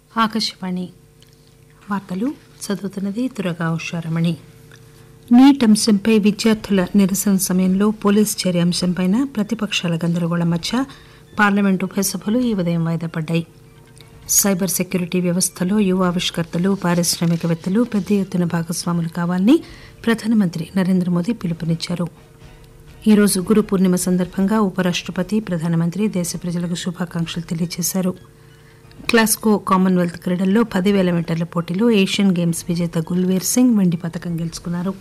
ఆకాశవాణి వార్తలు చదువుతున్నది దురగా ఉషారమణి నీట్ అంశంపై విద్యార్థుల నిరసన సమయంలో పోలీసు చర్య అంశంపై ప్రతిపక్షాల గందరగోళం మధ్య పార్లమెంటు ఉభయ సభలు ఈ ఉదయం వాయిదా పడ్డాయి సైబర్ సెక్యూరిటీ వ్యవస్థలో యువ ఆవిష్కర్తలు పారిశ్రామికవేత్తలు పెద్ద ఎత్తున భాగస్వాములు కావాలని ప్రధానమంత్రి నరేంద్ర మోదీ పిలుపునిచ్చారు ఈ రోజు గురు పూర్ణిమ సందర్భంగా ఉపరాష్టపతి ప్రధానమంత్రి దేశ ప్రజలకు శుభాకాంక్షలు తెలియజేశారు గ్లాస్గో కామన్వెల్త్ క్రీడల్లో పదివేల మీటర్ల పోటీలో ఏషియన్ గేమ్స్ విజేత గుల్వీర్ సింగ్ వెండి పథకం గెలుచుకున్నారు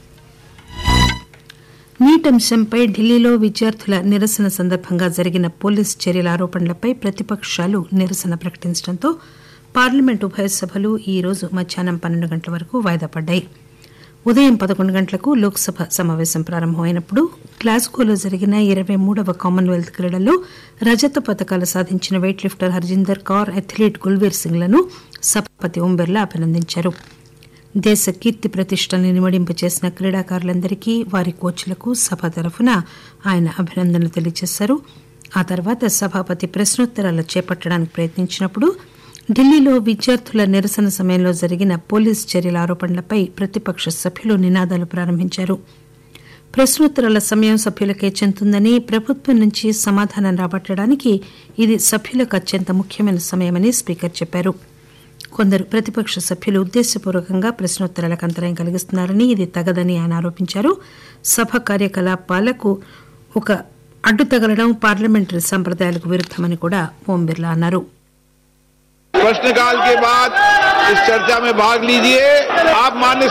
నీట్ అంశంపై ఢిల్లీలో విద్యార్థుల నిరసన సందర్భంగా జరిగిన పోలీసు చర్యల ఆరోపణలపై ప్రతిపక్షాలు నిరసన ప్రకటించడంతో పార్లమెంట్ ఉభయ సభలు ఈ రోజు మధ్యాహ్నం పన్నెండు గంటల వరకు వాయిదా పడ్డాయి ఉదయం పదకొండు గంటలకు లోక్సభ సమావేశం ప్రారంభమైనప్పుడు గ్లాస్గోలో జరిగిన ఇరవై మూడవ కామన్వెల్త్ క్రీడల్లో రజత పథకాలు సాధించిన weight lifter Harjinder Kaur athlete Gulveer సింగ్లను సభాపతి ఓం బిర్లా అభినందించారు దేశ కీర్తి ప్రతిష్టలను నిమడింపు చేసిన క్రీడాకారులందరికీ వారి కోచ్లకు సభ తరఫున ఆయన అభినందనలు తెలియజేశారు ఆ తర్వాత సభాపతి ప్రశ్నోత్తరాలు చేపట్టడానికి ప్రయత్నించినప్పుడు ఢిల్లీలో విద్యార్థుల నిరసన సమయంలో జరిగిన పోలీసు చర్యల ఆరోపణలపై ప్రతిపక్ష సభ్యులు నినాదాలు ప్రారంభించారు ప్రశ్నోత్తరాల సమయం సభ్యులకే చెందుతుందని ప్రభుత్వం నుంచి సమాధానం రాబట్టడానికి ఇది సభ్యులకు అత్యంత ముఖ్యమైన సమయమని స్పీకర్ చెప్పారు కొందరు ప్రతిపక్ష సభ్యులు ఉద్దేశపూర్వకంగా ప్రశ్నోత్తరాలకు అంతరాయం కలిగిస్తున్నారని ఇది తగదని ఆయన ఆరోపించారు సభ కార్యకలాపాలకు ఒక అడ్డు తగలడం పార్లమెంటరీ సంప్రదాయాలకు విరుద్దమని కూడా ఓం బిర్లా అన్నారు प्रश्नकाल के बाद इस चर्चा में भाग लीजिए आप मान्य